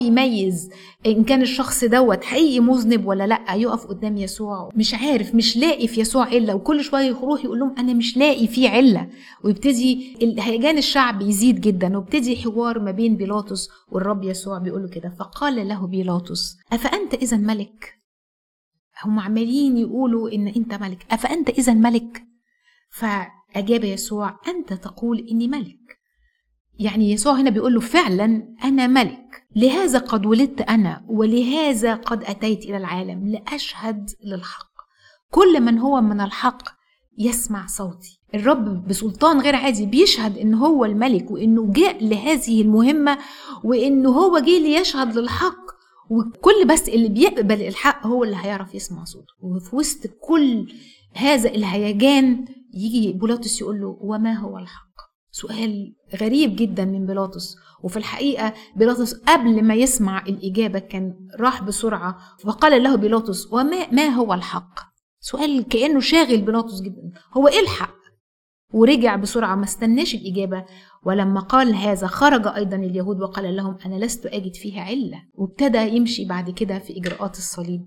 يميز ان كان الشخص دوت حقيقي مذنب ولا لا يقف قدام يسوع مش عارف مش لاقي في يسوع عله وكل شويه يروح يقول لهم انا مش لاقي فيه عله ويبتدي هيجان الشعب يزيد جدا وابتدي حوار ما بين بيلاطس والرب يسوع بيقول له كده فقال له بيلاطس افانت اذا ملك هم عمالين يقولوا ان انت ملك افانت اذا ملك فاجاب يسوع انت تقول اني ملك يعني يسوع هنا بيقول له فعلا انا ملك لهذا قد ولدت انا ولهذا قد اتيت الى العالم لاشهد للحق كل من هو من الحق يسمع صوتي الرب بسلطان غير عادي بيشهد ان هو الملك وانه جاء لهذه المهمه وانه هو جه ليشهد للحق وكل بس اللي بيقبل الحق هو اللي هيعرف يسمع صوته وفي وسط كل هذا الهيجان يجي بيلاطس يقول له وما هو الحق سؤال غريب جدا من بيلاطس وفي الحقيقة بيلاطس قبل ما يسمع الإجابة كان راح بسرعة وقال له بيلاطس وما ما هو الحق سؤال كأنه شاغل بيلاطس جدا هو إيه الحق ورجع بسرعة ما استناش الإجابة ولما قال هذا خرج أيضا اليهود وقال لهم أنا لست أجد فيها علة وابتدى يمشي بعد كده في إجراءات الصليب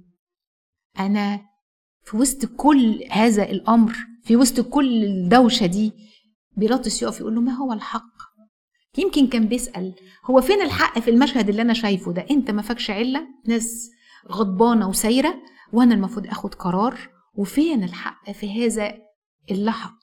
أنا في وسط كل هذا الأمر في وسط كل الدوشة دي بيلاطس يقف يقول له ما هو الحق يمكن كان بيسأل هو فين الحق في المشهد اللي أنا شايفه ده أنت ما فاكش علة ناس غضبانة وسايرة وأنا المفروض أخد قرار وفين الحق في هذا اللحق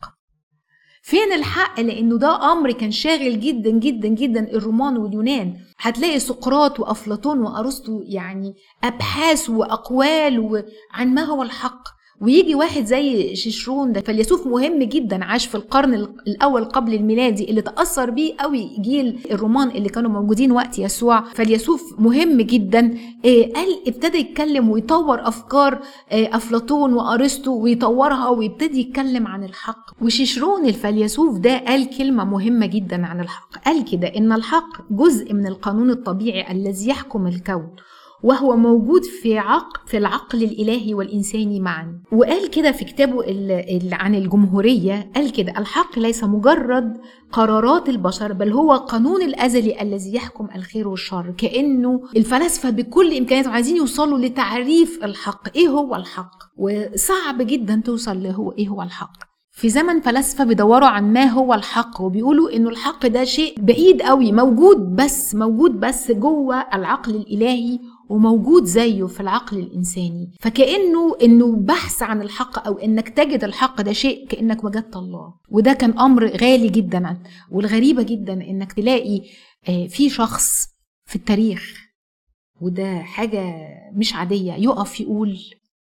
فين الحق لانه ده امر كان شاغل جدا جدا جدا الرومان واليونان هتلاقي سقراط وافلاطون وارسطو يعني ابحاث واقوال عن ما هو الحق ويجي واحد زي شيشرون ده فيلسوف مهم جدا عاش في القرن الاول قبل الميلادي اللي تاثر بيه قوي جيل الرومان اللي كانوا موجودين وقت يسوع فيلسوف مهم جدا قال ابتدى يتكلم ويطور افكار افلاطون وارسطو ويطورها ويبتدي يتكلم عن الحق وشيشرون الفيلسوف ده قال كلمه مهمه جدا عن الحق قال كده ان الحق جزء من القانون الطبيعي الذي يحكم الكون وهو موجود في عقل في العقل الالهي والانساني معا وقال كده في كتابه اللي عن الجمهوريه قال كده الحق ليس مجرد قرارات البشر بل هو قانون الازلي الذي يحكم الخير والشر كانه الفلاسفه بكل امكانياتهم عايزين يوصلوا لتعريف الحق ايه هو الحق وصعب جدا توصل لهو ايه هو الحق في زمن فلاسفة بيدوروا عن ما هو الحق وبيقولوا انه الحق ده شيء بعيد قوي موجود بس موجود بس جوه العقل الالهي وموجود زيه في العقل الانساني فكانه انه بحث عن الحق او انك تجد الحق ده شيء كانك وجدت الله وده كان امر غالي جدا والغريبه جدا انك تلاقي في شخص في التاريخ وده حاجه مش عاديه يقف يقول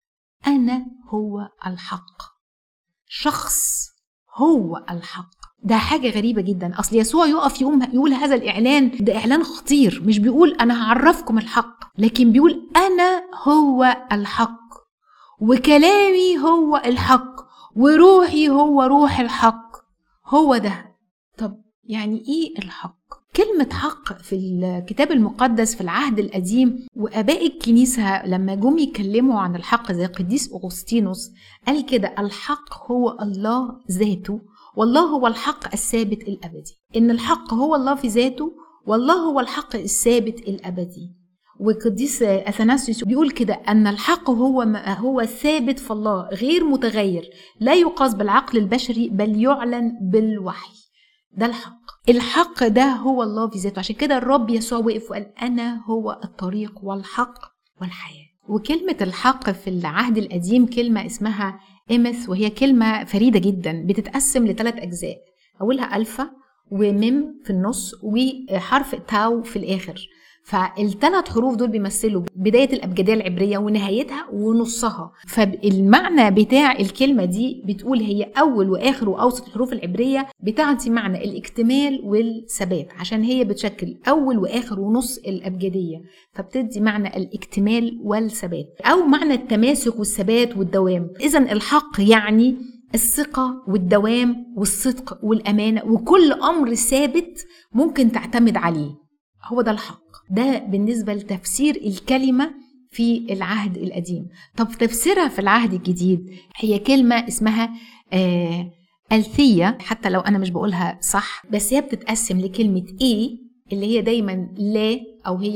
انا هو الحق شخص هو الحق ده حاجة غريبة جدا أصل يسوع يقف يقوم يقول هذا الإعلان ده إعلان خطير مش بيقول أنا هعرفكم الحق لكن بيقول أنا هو الحق وكلامي هو الحق وروحي هو روح الحق هو ده طب يعني إيه الحق؟ كلمة حق في الكتاب المقدس في العهد القديم وآباء الكنيسة لما جم يتكلموا عن الحق زي القديس أغسطينوس قال كده الحق هو الله ذاته والله هو الحق الثابت الأبدي إن الحق هو الله في ذاته والله هو الحق الثابت الأبدي والقديس اثناسيوس بيقول كده ان الحق هو ما هو ثابت في الله غير متغير لا يقاس بالعقل البشري بل يعلن بالوحي ده الحق الحق ده هو الله في ذاته عشان كده الرب يسوع وقف وقال انا هو الطريق والحق والحياه وكلمة الحق في العهد القديم كلمة اسمها إمث وهي كلمة فريدة جدا بتتقسم لثلاث أجزاء أولها ألفا وميم في النص وحرف تاو في الآخر فالثلاث حروف دول بيمثلوا بداية الأبجدية العبرية ونهايتها ونصها فالمعنى بتاع الكلمة دي بتقول هي أول وآخر وأوسط الحروف العبرية بتعطي معنى الاكتمال والثبات عشان هي بتشكل أول وآخر ونص الأبجدية فبتدي معنى الاكتمال والثبات أو معنى التماسك والثبات والدوام إذا الحق يعني الثقة والدوام والصدق والأمانة وكل أمر ثابت ممكن تعتمد عليه هو ده الحق ده بالنسبة لتفسير الكلمة في العهد القديم طب تفسيرها في العهد الجديد هي كلمة اسمها آه ألثية حتى لو أنا مش بقولها صح بس هي بتتقسم لكلمة إيه اللي هي دايما لا أو هي